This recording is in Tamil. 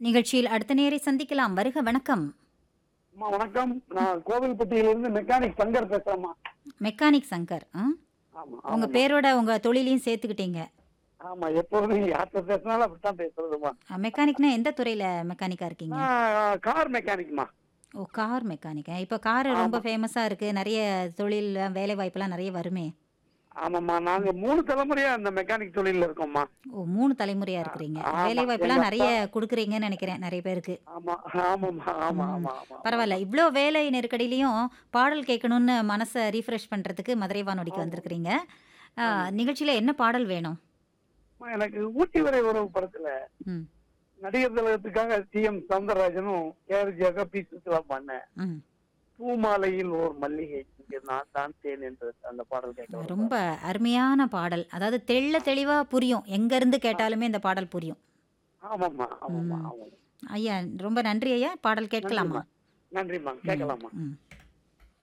நிகழ்ச்சியில் அடுத்த நேரை சந்திக்கலாம் வருக வணக்கம் அம்மா வணக்கம் நான் கோவில்பட்டியிலிருந்து மெக்கானிக் சங்கர் பேசுறேம்மா மெக்கானிக் சங்கர் ஆ? ஆமா உங்க ஆமாம்மா. பேரோட உங்க தொழிலையும் சேர்த்துக்கிட்டீங்க ஆமா எப்பொழுதும் யார்கிட்ட பேசினாலும் அப்படித்தான் பேசுறதுமா அஹ், மெக்கானிக்னா எந்த துறையில மெக்கானிக்கா இருக்கீங்க நான் கார் மெக்கானிக்மா ஓ கார் மெக்கானிக் இப்போ கார் ரொம்ப ஃபேமஸா இருக்கு நிறைய தொழில் வேலை வாய்ப்பெல்லாம் நிறைய வருமே ஆமாம்மா நாங்க மூணு தலைமுறையா அந்த மெக்கானிக் தொழில்ல இருக்கோம்மா ஓ மூணு தலைமுறையா இருக்கிறீங்க ஆமா, வேலை வாய்ப்பெல்லாம் எங்க நிறைய கொடுக்குறீங்கன்னு நினைக்கிறேன் நிறைய பேருக்கு ஆமா ஆமாம்மா ஆமா ம். ஆமா ஆமா பரவாயில்ல இவ்வளோ வேலை நெருக்கடியிலையும் பாடல் கேட்கணும்னு மனசை ரீஃப்ரெஷ் பண்றதுக்கு மதுரை வானொலிக்கு வந்திருக்கிறீங்க அஹ், நிகழ்ச்சியில என்ன பாடல் வேணும் அம்மா, எனக்கு ஊட்டி வரை உறவு படத்துல ம் நடிகர் திலகத்துக்காக டி எம் சவுந்தரராஜனும் கேஆர்ஜியாக பி சுற்றுலா பண்ணேன் ம் பூமாலையில் ஓர் மல்லிகை இங்கே நான் தான் தேன் என்று அந்த பாடல் கேட்க ரொம்ப அருமையான பாடல் அதாவது தெள்ள தெளிவா புரியும் எங்க இருந்து கேட்டாலுமே இந்த பாடல் புரியும் ஆமாம்மா ஆமாம்மா ம். ஆமாம் ஐயா ரொம்ப நன்றி ஐயா பாடல் கேட்கலாமா நன்றிம்மா கேட்கலாமா ம்